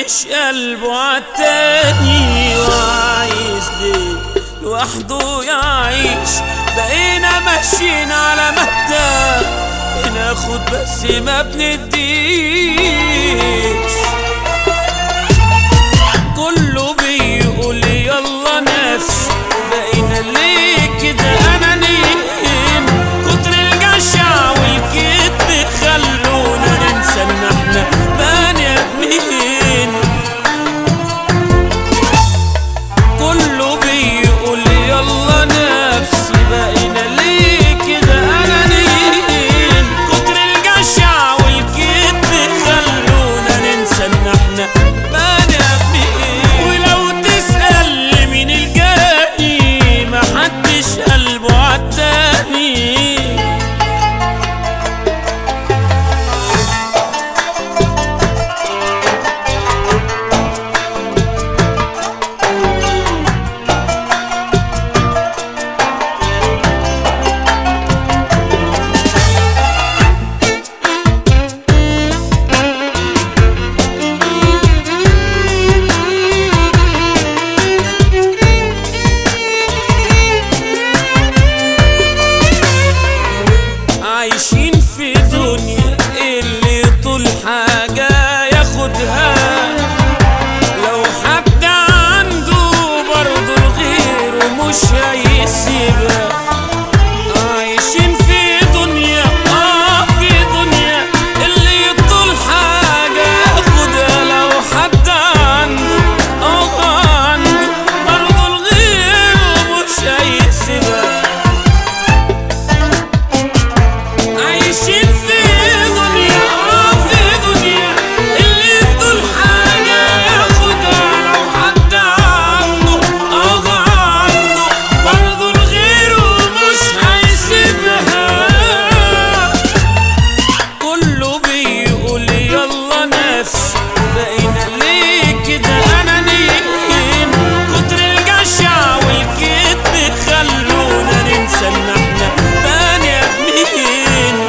محدش قلبه عالتاني وعايز ليه لوحده يعيش بقينا ماشيين على مبدأ بناخد بس ما بنديش كله بيقول يلا نفس بقينا ليه كده انانيين كتر الجشع والكذب خلونا ننسى ان احنا بني ادمين كله بيقول يلا نفسي بقينا ليه كده انانيين كتر الجشع والكذب خلونا ننسى ان احنا بني ادمين ولو تسأل مين الجاني محدش قلبه عالتاني عايشين في دنيا اللي طول حاجة ياخدها لو حد عنده برضه الغير مش هيسيبها عايشين في دنيا اه في دنيا اللي طول حاجة ياخدها لو حد عنده اه عنده برضه الغير مش هيسيبها عايشين في دنيا اه في دنيا اللي طول حاجة ياخدها لو حد عنده اه عنده برضه لغيره مش هيسيبها كله بيقول يلا نفس بقينا ليه كده انانيين كتر الجشع والكذب خلونا ننسى ان احنا بني ادمين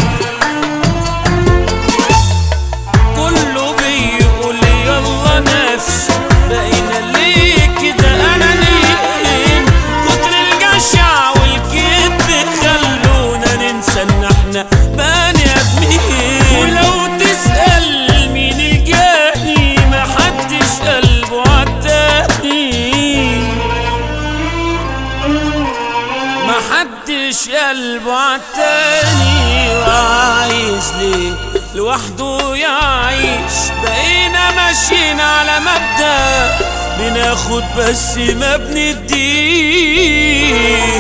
كله بيقول يلا نفس بقينا ليه كده انانيين كتر الجشع والكذب خلونا ننسى ان احنا بني ادمين ولو تسأل مين الجاني محدش قلبه عالتاني محدش قلبه عالتاني وعايز ليه لوحده يعيش بقينا ماشيين على مبدأ بناخد بس ما بنديش